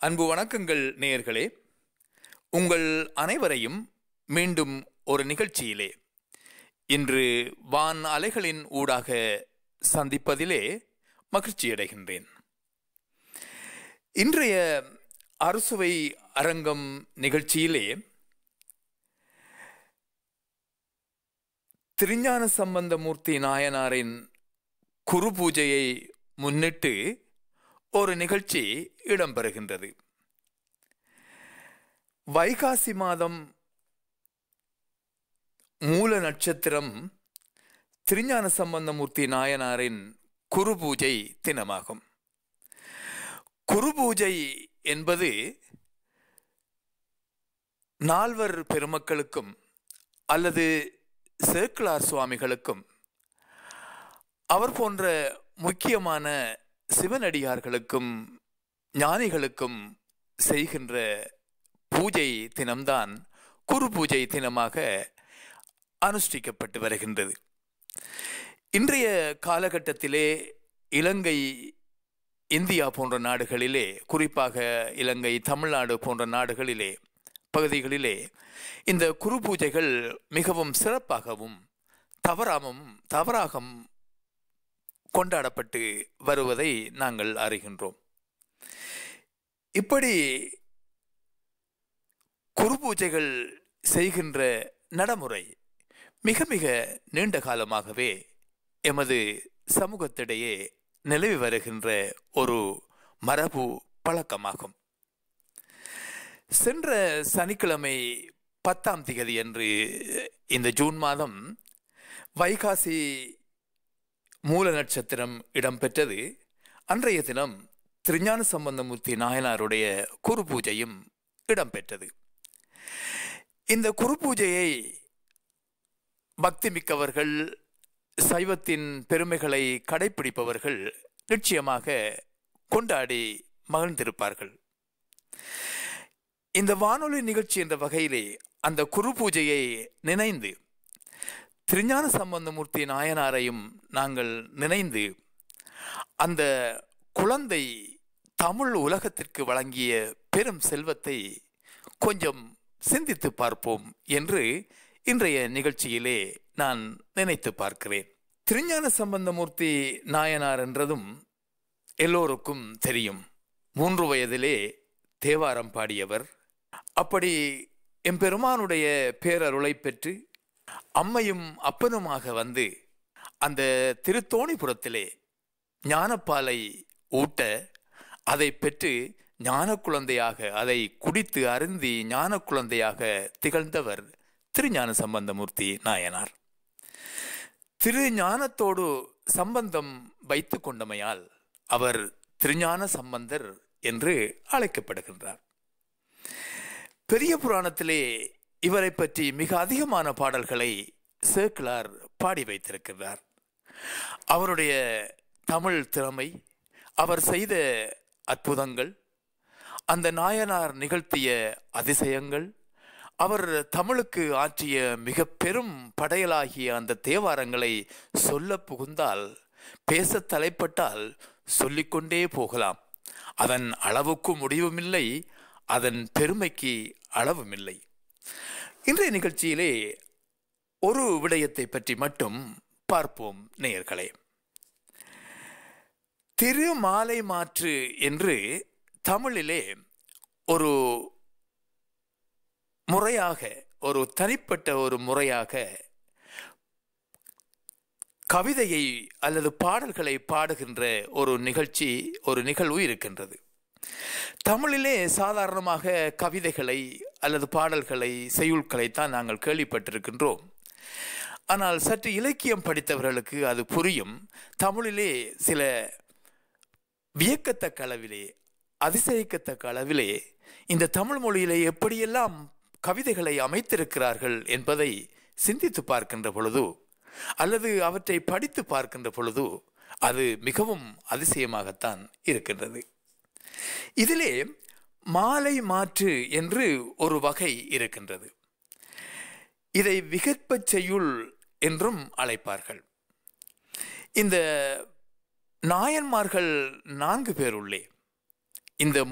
அன்பு வணக்கங்கள் நேயர்களே உங்கள் அனைவரையும் மீண்டும் ஒரு நிகழ்ச்சியிலே இன்று வான் அலைகளின் ஊடாக சந்திப்பதிலே மகிழ்ச்சியடைகின்றேன் இன்றைய அறுசுவை அரங்கம் நிகழ்ச்சியிலே திருஞான சம்பந்தமூர்த்தி நாயனாரின் குரு பூஜையை முன்னிட்டு ஒரு நிகழ்ச்சி இடம்பெறுகின்றது வைகாசி மாதம் மூல நட்சத்திரம் திருஞான சம்பந்தமூர்த்தி நாயனாரின் குரு பூஜை தினமாகும் குரு பூஜை என்பது நால்வர் பெருமக்களுக்கும் அல்லது சேக்கிலார் சுவாமிகளுக்கும் அவர் போன்ற முக்கியமான சிவனடியார்களுக்கும் ஞானிகளுக்கும் செய்கின்ற பூஜை தினம்தான் குரு பூஜை தினமாக அனுஷ்டிக்கப்பட்டு வருகின்றது இன்றைய காலகட்டத்திலே இலங்கை இந்தியா போன்ற நாடுகளிலே குறிப்பாக இலங்கை தமிழ்நாடு போன்ற நாடுகளிலே பகுதிகளிலே இந்த குரு பூஜைகள் மிகவும் சிறப்பாகவும் தவறாமும் தவறாகவும் கொண்டாடப்பட்டு வருவதை நாங்கள் அறிகின்றோம் இப்படி குரு பூஜைகள் செய்கின்ற நடைமுறை மிக மிக நீண்ட காலமாகவே எமது சமூகத்திடையே நிலவி வருகின்ற ஒரு மரபு பழக்கமாகும் சென்ற சனிக்கிழமை பத்தாம் திகதி அன்று இந்த ஜூன் மாதம் வைகாசி மூல நட்சத்திரம் இடம்பெற்றது அன்றைய தினம் திருஞான சம்பந்தமூர்த்தி நாயனாருடைய குரு பூஜையும் இடம்பெற்றது இந்த குரு பூஜையை பக்தி மிக்கவர்கள் சைவத்தின் பெருமைகளை கடைபிடிப்பவர்கள் நிச்சயமாக கொண்டாடி மகிழ்ந்திருப்பார்கள் இந்த வானொலி நிகழ்ச்சி என்ற வகையிலே அந்த குரு பூஜையை நினைந்து திருஞான சம்பந்தமூர்த்தி நாயனாரையும் நாங்கள் நினைந்து அந்த குழந்தை தமிழ் உலகத்திற்கு வழங்கிய பெரும் செல்வத்தை கொஞ்சம் சிந்தித்து பார்ப்போம் என்று இன்றைய நிகழ்ச்சியிலே நான் நினைத்து பார்க்கிறேன் திருஞான சம்பந்தமூர்த்தி நாயனார் என்றதும் எல்லோருக்கும் தெரியும் மூன்று வயதிலே தேவாரம் பாடியவர் அப்படி எம்பெருமானுடைய பேரருளை பெற்று அம்மையும் அப்பனுமாக வந்து அந்த திருத்தோணிபுரத்திலே ஞானப்பாலை ஊட்ட அதை பெற்று ஞான குழந்தையாக அதை குடித்து அருந்தி ஞான குழந்தையாக திகழ்ந்தவர் திருஞான சம்பந்தமூர்த்தி நாயனார் திரு ஞானத்தோடு சம்பந்தம் வைத்து கொண்டமையால் அவர் திருஞான சம்பந்தர் என்று அழைக்கப்படுகின்றார் பெரிய புராணத்திலே இவரை பற்றி மிக அதிகமான பாடல்களை சேக்கிலார் பாடி வைத்திருக்கிறார் அவருடைய தமிழ் திறமை அவர் செய்த அற்புதங்கள் அந்த நாயனார் நிகழ்த்திய அதிசயங்கள் அவர் தமிழுக்கு ஆற்றிய மிக பெரும் படையலாகிய அந்த தேவாரங்களை சொல்ல புகுந்தால் பேச தலைப்பட்டால் சொல்லிக்கொண்டே போகலாம் அதன் அளவுக்கு முடிவுமில்லை அதன் பெருமைக்கு அளவுமில்லை இன்றைய நிகழ்ச்சியிலே ஒரு விடயத்தை பற்றி மட்டும் பார்ப்போம் நேயர்களே திருமாலை மாற்று என்று தமிழிலே ஒரு முறையாக ஒரு தனிப்பட்ட ஒரு முறையாக கவிதையை அல்லது பாடல்களை பாடுகின்ற ஒரு நிகழ்ச்சி ஒரு நிகழ்வு இருக்கின்றது தமிழிலே சாதாரணமாக கவிதைகளை அல்லது பாடல்களை செய்யுள்களை தான் நாங்கள் கேள்விப்பட்டிருக்கின்றோம் ஆனால் சற்று இலக்கியம் படித்தவர்களுக்கு அது புரியும் தமிழிலே சில வியக்கத்தக்க அளவிலே அதிசயிக்கத்தக்க அளவிலே இந்த தமிழ் மொழியிலே எப்படியெல்லாம் கவிதைகளை அமைத்திருக்கிறார்கள் என்பதை சிந்தித்து பார்க்கின்ற பொழுது அல்லது அவற்றை படித்து பார்க்கின்ற பொழுது அது மிகவும் அதிசயமாகத்தான் இருக்கின்றது இதிலே மாலை மாற்று என்று ஒரு வகை இருக்கின்றது இதை விகற்பச் செய்யுள் என்றும் அழைப்பார்கள் இந்த நாயன்மார்கள் நான்கு பேர் உள்ளே இந்த